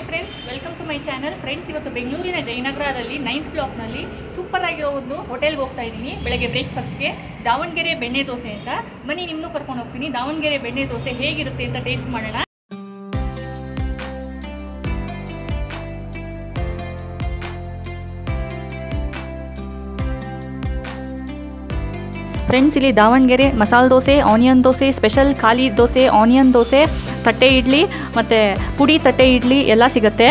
hi friends welcome to my channel friends ಇವತ್ತು ಬೆಂಗಳೂರಿನ ಜಯನಗರದಲ್ಲಿ ninth ಬ್ಲಾಕ್ನಲ್ಲಿ super ಆಗಿರೋ ಒಂದು ಹೋಟೆಲ್ಗೆ ಹೋಗ್ತಾ ಇದ್ದೀನಿ ಬೆಳಗ್ಗೆ ಬ್ರೇಕ್ಫಾಸ್ಟ್ಗೆ ದಾವಣಗೆರೆ ಬೆಣ್ಣೆ ದೋಸೆ ಅಂತ ಬನ್ನಿ ನಿಮ್ಮನ್ನು ಕರ್ಕೊಂಡು ಹೋಗ್ತೀನಿ ದಾವಣಗೆರೆ ಬೆಣ್ಣೆ ದೋಸೆ ಹೇಗಿರುತ್ತೆ ಅಂತ ಟೇಸ್ಟ್ ಮಾಡೋಣ ಫ್ರೆಂಡ್ಸ್ ಇಲ್ಲಿ ದಾವಣಗೆರೆ ಮಸಾಲೆ ದೋಸೆ ಆನಿಯನ್ ದೋಸೆ ಸ್ಪೆಷಲ್ ಖಾಲಿ ದೋಸೆ ಆನಿಯನ್ ದೋಸೆ ತಟ್ಟೆ ಇಡ್ಲಿ ಮತ್ತು ಪುಡಿ ತಟ್ಟೆ ಇಡ್ಲಿ ಎಲ್ಲ ಸಿಗುತ್ತೆ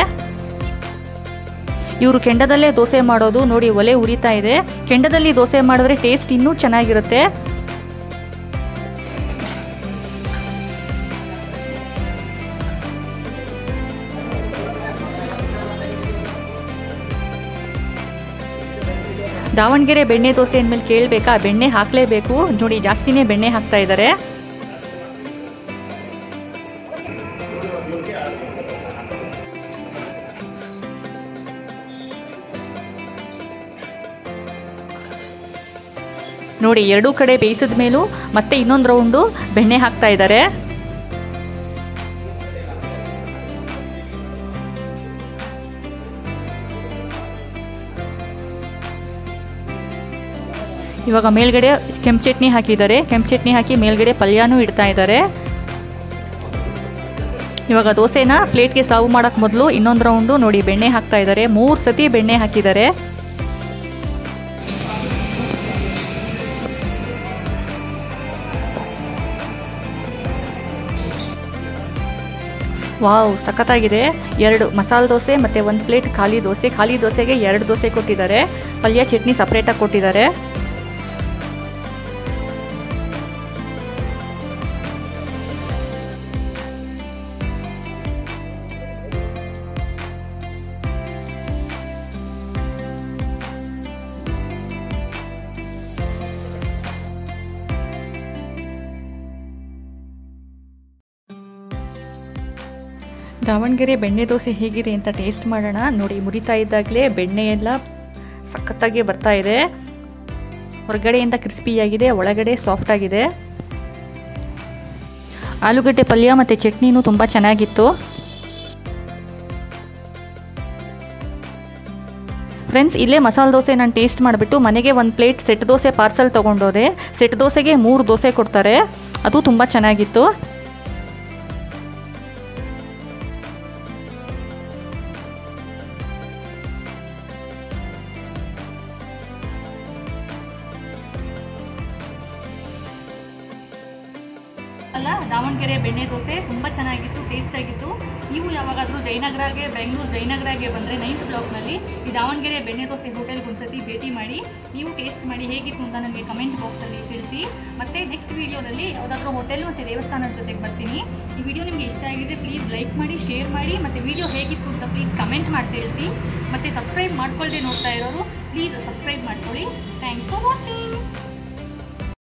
ಇವರು ಕೆಂಡದಲ್ಲೇ ದೋಸೆ ಮಾಡೋದು ನೋಡಿ ಒಲೆ ಉರಿತಾ ಇದೆ ಕೆಂಡದಲ್ಲಿ ದೋಸೆ ಮಾಡಿದ್ರೆ ಟೇಸ್ಟ್ ಇನ್ನೂ ಚೆನ್ನಾಗಿರುತ್ತೆ ದಾವಣಗೆರೆ ಬೆಣ್ಣೆ ದೋಸೆ ಅಂದಮೇಲೆ ಕೇಳಬೇಕಾ ಬೆಣ್ಣೆ ಹಾಕಲೇಬೇಕು ನೋಡಿ ಜಾಸ್ತಿನೇ ಬೆಣ್ಣೆ ಹಾಕ್ತಾ ಇದ್ದಾರೆ ನೋಡಿ ಎರಡೂ ಕಡೆ ಬೇಯಿಸಿದ ಮೇಲೂ ಮತ್ತೆ ಇನ್ನೊಂದು ರೌಂಡು ಬೆಣ್ಣೆ ಹಾಕ್ತಾ ಇದ್ದಾರೆ ಇವಾಗ ಮೇಲ್ಗಡೆ ಕೆಂಪು ಚಟ್ನಿ ಹಾಕಿದ್ದಾರೆ ಕೆಂಪು ಚಟ್ನಿ ಹಾಕಿ ಮೇಲ್ಗಡೆ ಪಲ್ಯನೂ ಇಡ್ತಾ ಇದ್ದಾರೆ ಇವಾಗ ದೋಸೆನ ಪ್ಲೇಟ್ಗೆ ಸರ್ವ್ ಮಾಡೋಕ್ಕೆ ಮೊದಲು ಇನ್ನೊಂದು ರೌಂಡು ನೋಡಿ ಬೆಣ್ಣೆ ಹಾಕ್ತಾ ಇದ್ದಾರೆ ಮೂರು ಸತಿ ಬೆಣ್ಣೆ ಹಾಕಿದ್ದಾರೆ ವಾವ್ ಸಖತ್ತಾಗಿದೆ ಎರಡು ಮಸಾಲೆ ದೋಸೆ ಮತ್ತು ಒಂದು ಪ್ಲೇಟ್ ಖಾಲಿ ದೋಸೆ ಖಾಲಿ ದೋಸೆಗೆ ಎರಡು ದೋಸೆ ಕೊಟ್ಟಿದ್ದಾರೆ ಪಲ್ಯ ಚಟ್ನಿ ಸಪ್ರೇಟಾಗಿ ಕೊಟ್ಟಿದ್ದಾರೆ ದಾವಣಗೆರೆ ಬೆಣ್ಣೆ ದೋಸೆ ಹೇಗಿದೆ ಅಂತ ಟೇಸ್ಟ್ ಮಾಡೋಣ ನೋಡಿ ಮುರಿತಾ ಇದ್ದಾಗಲೇ ಬೆಣ್ಣೆ ಎಲ್ಲ ಸಖತ್ತಾಗಿ ಬರ್ತಾ ಇದೆ ಹೊರಗಡೆಯಿಂದ ಕ್ರಿಸ್ಪಿಯಾಗಿದೆ ಒಳಗಡೆ ಸಾಫ್ಟ್ ಆಗಿದೆ ಆಲೂಗಡ್ಡೆ ಪಲ್ಯ ಮತ್ತು ಚಟ್ನಿನೂ ತುಂಬ ಚೆನ್ನಾಗಿತ್ತು ಫ್ರೆಂಡ್ಸ್ ಇಲ್ಲೇ ಮಸಾಲೆ ದೋಸೆ ನಾನು ಟೇಸ್ಟ್ ಮಾಡಿಬಿಟ್ಟು ಮನೆಗೆ ಒಂದು ಪ್ಲೇಟ್ ಸೆಟ್ ದೋಸೆ ಪಾರ್ಸಲ್ ತೊಗೊಂಡೋದೆ ಸೆಟ್ ದೋಸೆಗೆ ಮೂರು ದೋಸೆ ಕೊಡ್ತಾರೆ ಅದು ತುಂಬ ಚೆನ್ನಾಗಿತ್ತು ಅಲ್ಲ ದಾವಣಗೆರೆ ಬೆಣ್ಣೆ ದೋಸೆ ತುಂಬ ಚೆನ್ನಾಗಿತ್ತು ಟೇಸ್ಟ್ ಆಗಿತ್ತು ನೀವು ಯಾವಾಗಾದರೂ ಜಯನಗರಗೆ ಬೆಂಗಳೂರು ಜಯನಗರಗೆ ಬಂದರೆ ನೈನ್ತ್ ಬ್ಲಾಕ್ನಲ್ಲಿ ಈ ದಾವಣಗೆರೆ ಬೆಣ್ಣೆ ದೋಸೆ ಹೋಟೆಲ್ಗೆ ಒಂದ್ಸತಿ ಭೇಟಿ ಮಾಡಿ ನೀವು ಟೇಸ್ಟ್ ಮಾಡಿ ಹೇಗಿತ್ತು ಅಂತ ನನಗೆ ಕಮೆಂಟ್ ಬಾಕ್ಸಲ್ಲಿ ತಿಳಿಸಿ ಮತ್ತು ನೆಕ್ಸ್ಟ್ ವೀಡಿಯೋದಲ್ಲಿ ಯಾವುದಾದ್ರೂ ಹೋಟೆಲ್ ಮತ್ತು ದೇವಸ್ಥಾನದ ಜೊತೆಗೆ ಬರ್ತೀನಿ ಈ ವಿಡಿಯೋ ನಿಮಗೆ ಇಷ್ಟ ಆಗಿದೆ ಪ್ಲೀಸ್ ಲೈಕ್ ಮಾಡಿ ಶೇರ್ ಮಾಡಿ ಮತ್ತು ವಿಡಿಯೋ ಹೇಗಿತ್ತು ಅಂತ ಪ್ಲೀಸ್ ಕಮೆಂಟ್ ಮಾಡಿ ತಿಳಿಸಿ ಮತ್ತು ಸಬ್ಸ್ಕ್ರೈಬ್ ಮಾಡ್ಕೊಳ್ಳದೆ ನೋಡ್ತಾ ಇರೋರು ಪ್ಲೀಸ್ ಸಬ್ಸ್ಕ್ರೈಬ್ ಮಾಡ್ಕೊಳ್ಳಿ ಥ್ಯಾಂಕ್ಸ್ ಫಾರ್ ವಾಚಿಂಗ್